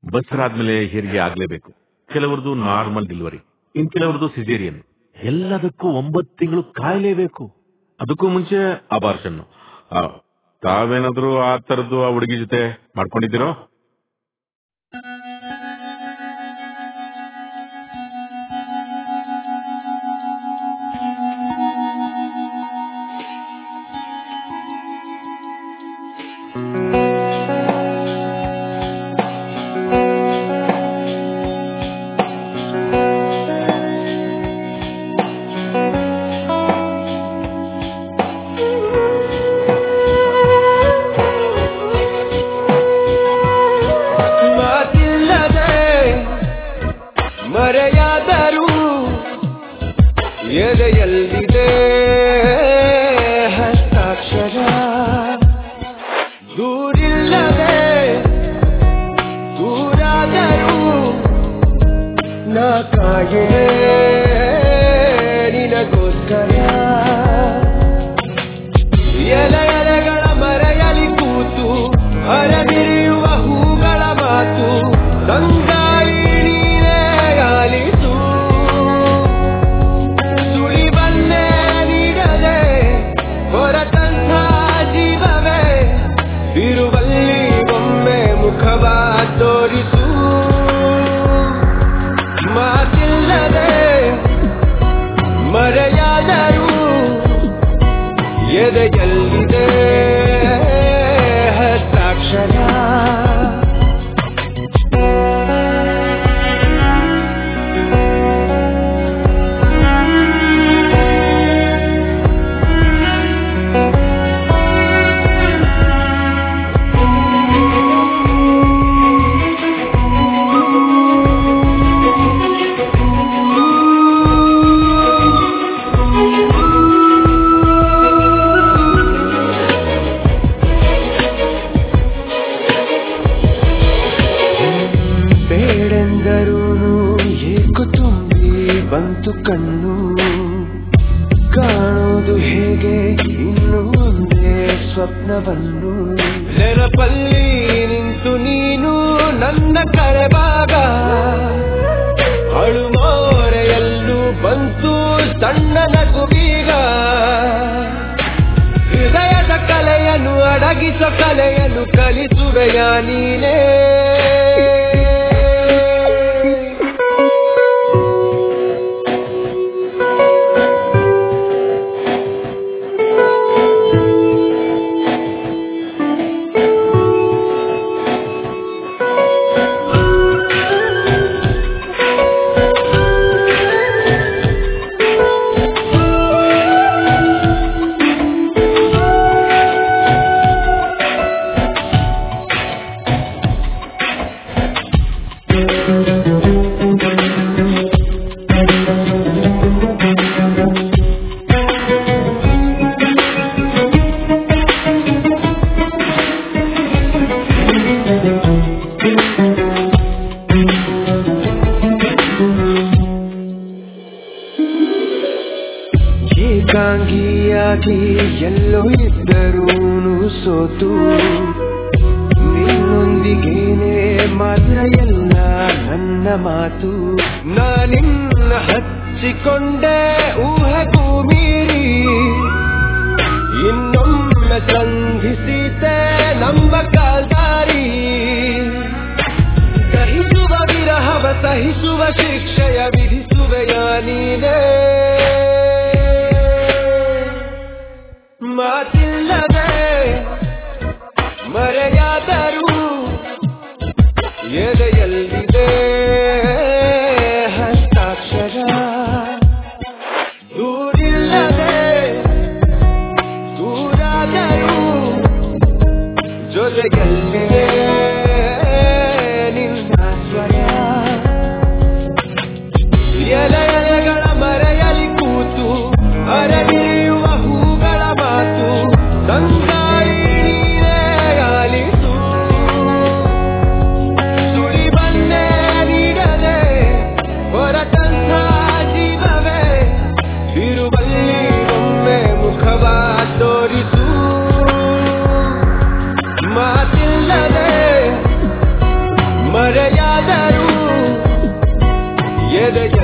ಬಸ್ರಾದ್ಮೇಲೆ ಹೆರಿಗೆ ಆಗ್ಲೇಬೇಕು ಕೆಲವರದು ನಾರ್ಮಲ್ ಡೆಲಿವರಿ ಇನ್ ಕೆಲವರದು ಸಿಜೇರಿಯನ್ ಎಲ್ಲದಕ್ಕೂ ಒಂಬತ್ತು ತಿಂಗಳು ಕಾಯಲೇಬೇಕು ಅದಕ್ಕೂ ಮುಂಚೆ ಅಬಾರ್ಷನ್ ತಾವೇನಾದ್ರೂ ಆ ತರದ್ದು ಆ ಹುಡುಗಿ ಜೊತೆ ಮಾಡ್ಕೊಂಡಿದ್ದೀರೋ ಮಾತಿಲ್ಲದೆ ಮರೆಯಾದರೂ ಎದೆಯಲ್ಲಿದೆ ಹಸ್ತಾಕ್ಷರ ದೂರಿಲ್ಲದೆ ದೂರಾದರೂ ನಾ ಕಾಯುವೆ ನಿನಗೋಸ್ಕರ ಎಲೆ ಎಲೆಗಳ ಮರೆಯಲಿ ಕೂತು ಹರಬಿರಿಯುವ ಹೂಗಳ ಮಾತು ತಂಗಾಳಿ ನೀನೇ ಆಲಿಸು ಸುಳಿವನ್ನೇ ನೀಡದೆ ಹೊರತಂಥ ಜೀವವೇ ಇರುವಲ್ಲಿ ಒಮ್ಮೆ ಮುಖವ ತೋರಿಸು ಮಾತಿಲ್ಲದೆ ಮರೆಯಾದರೂ ಎದೆಯಲ್ಲಿದೆ ಹಸ್ತಾಕ್ಷರ ಬೇಡೆಂದರೂ ಏಕು ತುಂಬಿ ಬಂತು ಕಣ್ಣು ಕಾಣೋದು ಹೇಗೆ ಇನ್ನು ಒಂದೇ ಸ್ವಪ್ನವನ್ನು ನೆನಪಲ್ಲಿ ನಿಂತು ನೀನು ನನ್ನ ಕರೆವಾಗ ಅಳುಮೋರೆಯಲ್ಲೂ ಬಂತು ಸಣ್ಣ ನಗುವೀಗ ಹೃದಯದ ಕಲೆಯನ್ನು ಅಡಗಿಸೋ ಕಲೆಯನ್ನು ಕಲಿಸುವೆಯ ನೀನೇ ಏಕಾಂಗಿಯಾಗಿ ಎಲ್ಲೋ ಇದ್ದರೂ ಸೋತು ನಿನ್ನೊಂದಿಗೇನೆ ಮಾತ್ರ ಎಲ್ಲ ನನ್ನ ಮಾತು ನಾನಿನ್ನ ಹಚ್ಚಿಕೊಂಡೆ ಊಹೆಗೂ ಮೀರಿ ಇನ್ನೊಮ್ಮೆ ಸಂಧಿಸಿತೆ ನಮ್ಮ ಕಾಲ್ದಾರಿ ಸಹಿಸುವ ವಿರಹವ ಸಹಿಸುವ ಶಿಕ್ಷೆಯ ವಿಧಿಸುವೆಯ ನೀನೇ ಮಾತಿಲ್ಲದೆ ಮರೆಯಾದರೂ ಎದೆಯಲ್ಲಿದೆ ಹಸ್ತಾಕ್ಷರ ದೂರಿಲ್ಲದೆ ದೂರಾದರೂ ಜೊತೆಗಲ್ಲಿದೆ ನಿನ್ನ ಸ್ವರ ಎಲೆ ಎಲೆಗಳ ಮರೆಯಲಿ ಕೂತು ಅರಳಿಯುವ ಹೂಗಳ ಮಾತು ತಂಗಾಳಿ ನೀನೇ ಆಲಿಸು ಸುಳಿ ಮರೆಯಾದರೂ ಎದೆಯ